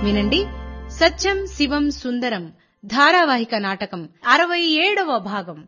వినండి సత్యం శివం సుందరం ధారావాహిక నాటకం అరవై ఏడవ భాగం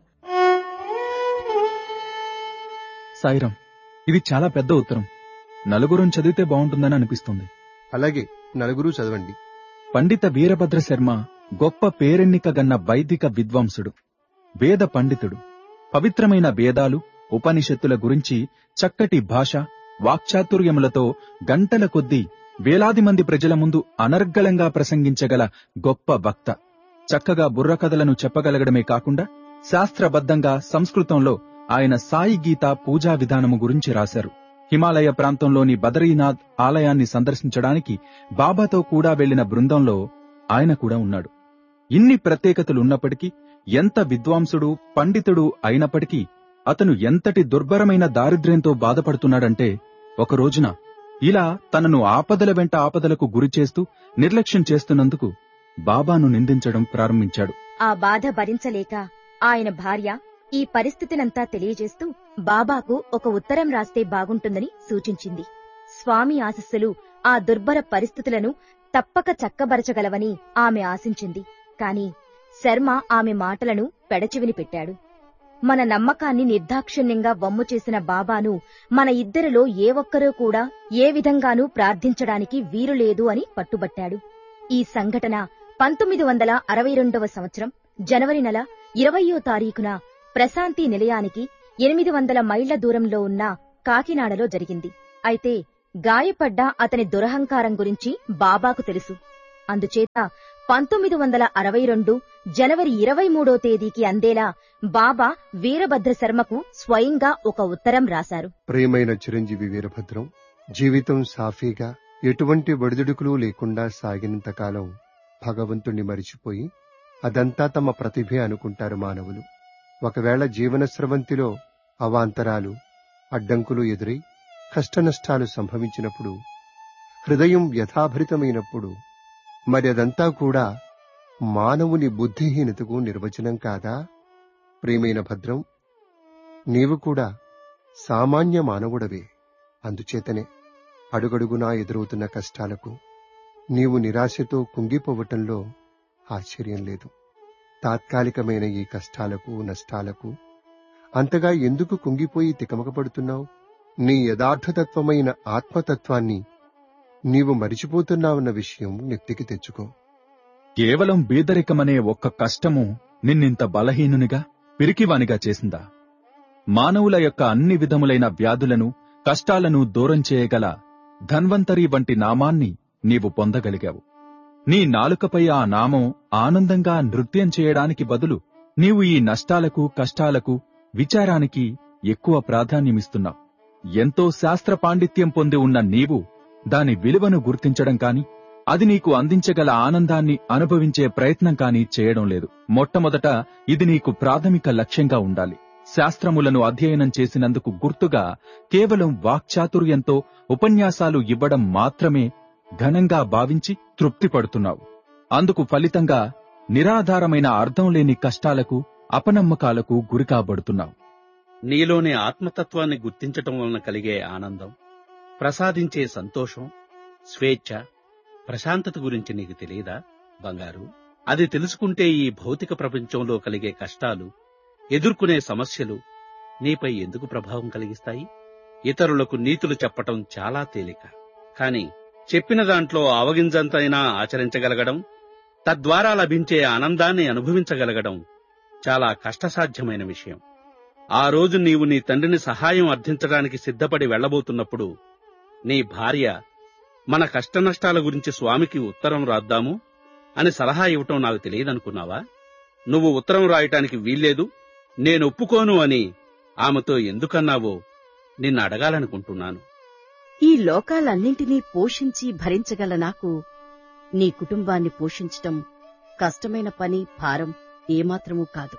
సాయిరాం ఇది చాలా పెద్ద ఉత్తరం నలుగురం చదివితే బాగుంటుందని అనిపిస్తుంది అలాగే నలుగురు చదవండి పండిత వీరభద్ర శర్మ గొప్ప పేరెన్నిక గన్న వైదిక విద్వాంసుడు వేద పండితుడు పవిత్రమైన వేదాలు ఉపనిషత్తుల గురించి చక్కటి భాష వాక్చాతుర్యములతో గంటల కొద్దీ వేలాది మంది ప్రజల ముందు అనర్గళంగా ప్రసంగించగల గొప్ప వక్త చక్కగా బుర్రకథలను చెప్పగలగడమే కాకుండా శాస్త్రబద్ధంగా సంస్కృతంలో ఆయన సాయి గీత పూజా విధానము గురించి రాశారు హిమాలయ ప్రాంతంలోని బదరీనాథ్ ఆలయాన్ని సందర్శించడానికి బాబాతో కూడా వెళ్లిన బృందంలో ఆయన కూడా ఉన్నాడు ఇన్ని ప్రత్యేకతలున్నప్పటికీ ఎంత విద్వాంసుడు పండితుడు అయినప్పటికీ అతను ఎంతటి దుర్భరమైన దారిద్ర్యంతో బాధపడుతున్నాడంటే ఒక రోజున ఇలా తనను ఆపదల వెంట ఆపదలకు గురిచేస్తూ నిర్లక్ష్యం చేస్తున్నందుకు బాబాను నిందించడం ప్రారంభించాడు ఆ బాధ భరించలేక ఆయన భార్య ఈ పరిస్థితినంతా తెలియజేస్తూ బాబాకు ఒక ఉత్తరం రాస్తే బాగుంటుందని సూచించింది స్వామి ఆశస్సులు ఆ దుర్భర పరిస్థితులను తప్పక చక్కబరచగలవని ఆమె ఆశించింది కాని శర్మ ఆమె మాటలను పెడచివిని పెట్టాడు మన నమ్మకాన్ని నిర్దాక్షిణ్యంగా వమ్ము చేసిన బాబాను మన ఇద్దరిలో ఏ ఒక్కరూ కూడా ఏ విధంగానూ ప్రార్థించడానికి వీలు లేదు అని పట్టుబట్టాడు ఈ సంఘటన పంతొమ్మిది వందల అరవై రెండవ సంవత్సరం జనవరి నెల ఇరవయో తారీఖున ప్రశాంతి నిలయానికి ఎనిమిది వందల మైళ్ల దూరంలో ఉన్న కాకినాడలో జరిగింది అయితే గాయపడ్డ అతని దురహంకారం గురించి బాబాకు తెలుసు అందుచేత పంతొమ్మిది వందల అరవై రెండు జనవరి ఇరవై మూడో తేదీకి అందేలా బాబా వీరభద్ర శర్మకు స్వయంగా ఒక ఉత్తరం రాశారు ప్రియమైన చిరంజీవి వీరభద్రం జీవితం సాఫీగా ఎటువంటి ఒడిదుడుకులు లేకుండా సాగినంత కాలం భగవంతుణ్ణి మరిచిపోయి అదంతా తమ ప్రతిభే అనుకుంటారు మానవులు ఒకవేళ జీవన స్రవంతిలో అవాంతరాలు అడ్డంకులు ఎదురై కష్టనష్టాలు సంభవించినప్పుడు హృదయం వ్యథాభరితమైనప్పుడు మరి అదంతా కూడా మానవుని బుద్ధిహీనతకు నిర్వచనం కాదా ప్రియమైన భద్రం నీవు కూడా సామాన్య మానవుడవే అందుచేతనే అడుగడుగునా ఎదురవుతున్న కష్టాలకు నీవు నిరాశతో కుంగిపోవటంలో ఆశ్చర్యం లేదు తాత్కాలికమైన ఈ కష్టాలకు నష్టాలకు అంతగా ఎందుకు కుంగిపోయి తికమకపడుతున్నావు నీ యథార్థతత్వమైన ఆత్మతత్వాన్ని నీవు మరిచిపోతున్నావన్న విషయం నెత్తికి తెచ్చుకో కేవలం బీదరికమనే ఒక్క కష్టము నిన్నింత బలహీనునిగా పిరికివానిగా చేసిందా మానవుల యొక్క అన్ని విధములైన వ్యాధులను కష్టాలను దూరం చేయగల ధన్వంతరి వంటి నామాన్ని నీవు పొందగలిగావు నీ నాలుకపై ఆ నామం ఆనందంగా నృత్యం చేయడానికి బదులు నీవు ఈ నష్టాలకు కష్టాలకు విచారానికి ఎక్కువ ప్రాధాన్యమిస్తున్నావు ఎంతో శాస్త్ర పాండిత్యం పొంది ఉన్న నీవు దాని విలువను గుర్తించడం కాని అది నీకు అందించగల ఆనందాన్ని అనుభవించే ప్రయత్నం కాని చేయడం లేదు మొట్టమొదట ఇది నీకు ప్రాథమిక లక్ష్యంగా ఉండాలి శాస్త్రములను అధ్యయనం చేసినందుకు గుర్తుగా కేవలం వాక్చాతుర్యంతో ఉపన్యాసాలు ఇవ్వడం మాత్రమే ఘనంగా భావించి తృప్తి పడుతున్నావు అందుకు ఫలితంగా నిరాధారమైన అర్థం లేని కష్టాలకు అపనమ్మకాలకు గురికాబడుతున్నావు నీలోని ఆత్మతత్వాన్ని గుర్తించటం వలన కలిగే ఆనందం ప్రసాదించే సంతోషం స్వేచ్ఛ ప్రశాంతత గురించి నీకు తెలియదా బంగారు అది తెలుసుకుంటే ఈ భౌతిక ప్రపంచంలో కలిగే కష్టాలు ఎదుర్కొనే సమస్యలు నీపై ఎందుకు ప్రభావం కలిగిస్తాయి ఇతరులకు నీతులు చెప్పటం చాలా తేలిక కాని చెప్పిన దాంట్లో ఆవగింజంతైనా ఆచరించగలగడం తద్వారా లభించే ఆనందాన్ని అనుభవించగలగడం చాలా కష్టసాధ్యమైన విషయం ఆ రోజు నీవు నీ తండ్రిని సహాయం అర్థించడానికి సిద్ధపడి వెళ్లబోతున్నప్పుడు నీ భార్య మన కష్టనష్టాల గురించి స్వామికి ఉత్తరం రాద్దాము అని సలహా ఇవ్వటం నాకు తెలియదనుకున్నావా నువ్వు ఉత్తరం రాయటానికి వీల్లేదు నేను ఒప్పుకోను అని ఆమెతో ఎందుకన్నావో నిన్ను అడగాలనుకుంటున్నాను ఈ లోకాలన్నింటినీ పోషించి భరించగల నాకు నీ కుటుంబాన్ని పోషించటం కష్టమైన పని భారం ఏమాత్రమూ కాదు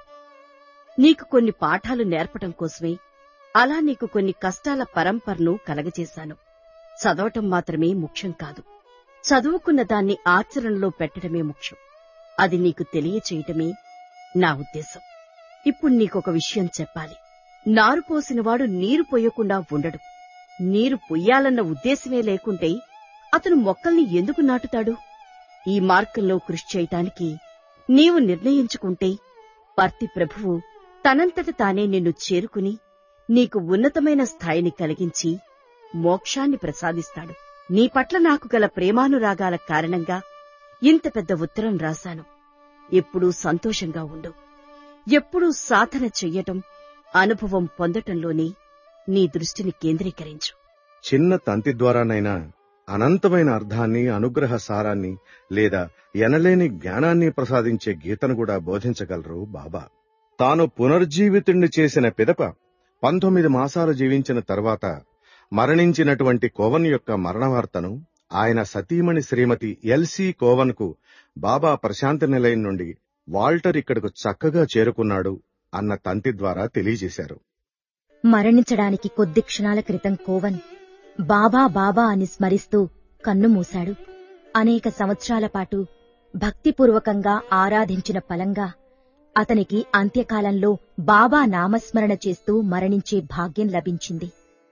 నీకు కొన్ని పాఠాలు నేర్పటం కోసమే అలా నీకు కొన్ని కష్టాల పరంపరను కలగజేశాను చదవటం మాత్రమే ముఖ్యం కాదు చదువుకున్న దాన్ని ఆచరణలో పెట్టడమే ముఖ్యం అది నీకు తెలియచేయటమే నా ఉద్దేశం ఇప్పుడు నీకొక విషయం చెప్పాలి నారు పోసినవాడు నీరు పొయ్యకుండా ఉండడు నీరు పొయ్యాలన్న ఉద్దేశమే లేకుంటే అతను మొక్కల్ని ఎందుకు నాటుతాడు ఈ మార్గంలో కృషి చేయటానికి నీవు నిర్ణయించుకుంటే పర్తి ప్రభువు తనంతట తానే నిన్ను చేరుకుని నీకు ఉన్నతమైన స్థాయిని కలిగించి మోక్షాన్ని ప్రసాదిస్తాడు నీ పట్ల నాకు గల ప్రేమానురాగాల కారణంగా ఇంత పెద్ద ఉత్తరం రాశాను ఎప్పుడూ సంతోషంగా ఉండు ఎప్పుడూ సాధన చెయ్యటం అనుభవం పొందటంలోనే నీ దృష్టిని కేంద్రీకరించు చిన్న తంతి ద్వారానైనా అనంతమైన అర్థాన్ని అనుగ్రహ సారాన్ని లేదా ఎనలేని జ్ఞానాన్ని ప్రసాదించే గీతను కూడా బోధించగలరు బాబా తాను పునర్జీవితుణ్ణి చేసిన పిదప పంతొమ్మిది మాసాలు జీవించిన తర్వాత మరణించినటువంటి కోవన్ యొక్క మరణవార్తను ఆయన సతీమణి శ్రీమతి ఎల్సి కోవన్కు బాబా ప్రశాంతి నిలయం నుండి వాల్టర్ ఇక్కడకు చక్కగా చేరుకున్నాడు అన్న తంతి ద్వారా తెలియజేశారు మరణించడానికి కొద్ది క్షణాల క్రితం కోవన్ బాబా బాబా అని స్మరిస్తూ కన్ను మూశాడు అనేక సంవత్సరాల పాటు భక్తిపూర్వకంగా ఆరాధించిన ఫలంగా అతనికి అంత్యకాలంలో బాబా నామస్మరణ చేస్తూ మరణించే భాగ్యం లభించింది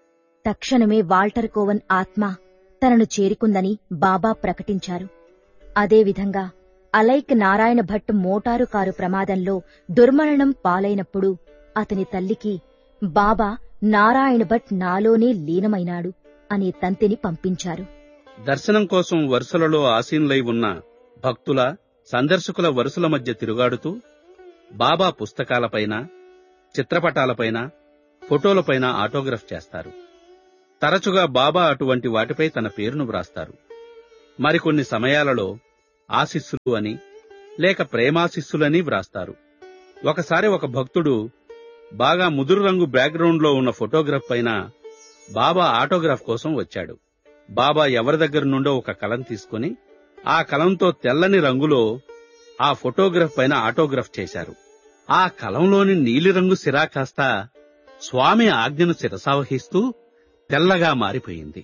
తక్షణమే వాల్టర్ కోవన్ ఆత్మ తనను చేరుకుందని బాబా ప్రకటించారు అదేవిధంగా అలైక్ నారాయణ భట్ మోటారు కారు ప్రమాదంలో దుర్మరణం పాలైనప్పుడు అతని తల్లికి బాబా నారాయణ భట్ నాలోనే లీనమైనాడు అనే తంతిని పంపించారు దర్శనం కోసం వరుసలలో ఆసీనులై ఉన్న భక్తుల సందర్శకుల వరుసల మధ్య తిరుగాడుతూ బాబా పుస్తకాలపైన చిత్రపటాలపైన ఫోటోలపైన ఆటోగ్రాఫ్ చేస్తారు తరచుగా బాబా అటువంటి వాటిపై తన పేరును వ్రాస్తారు మరికొన్ని సమయాలలో ఆశిస్సులు అని లేక ప్రేమాశిస్సులని వ్రాస్తారు ఒకసారి ఒక భక్తుడు బాగా ముదురు రంగు బ్యాక్గ్రౌండ్లో ఉన్న ఫోటోగ్రాఫ్ పైన బాబా ఆటోగ్రాఫ్ కోసం వచ్చాడు బాబా ఎవరి దగ్గర నుండో ఒక కలం తీసుకుని ఆ కలంతో తెల్లని రంగులో ఆ ఫోటోగ్రాఫ్ పైన ఆటోగ్రాఫ్ చేశారు ఆ కలంలోని నీలిరంగు సిరా కాస్త స్వామి ఆజ్ఞను శిరసావహిస్తూ తెల్లగా మారిపోయింది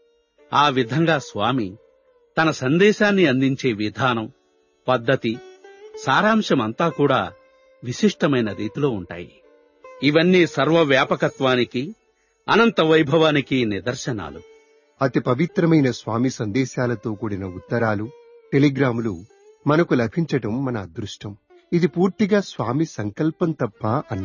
ఆ విధంగా స్వామి తన సందేశాన్ని అందించే విధానం పద్ధతి సారాంశమంతా కూడా విశిష్టమైన రీతిలో ఉంటాయి ఇవన్నీ సర్వవ్యాపకత్వానికి అనంత వైభవానికి నిదర్శనాలు అతి పవిత్రమైన స్వామి సందేశాలతో కూడిన ఉత్తరాలు టెలిగ్రాములు మనకు లభించటం మన అదృష్టం ఇది పూర్తిగా స్వామి సంకల్పం తప్ప అన్న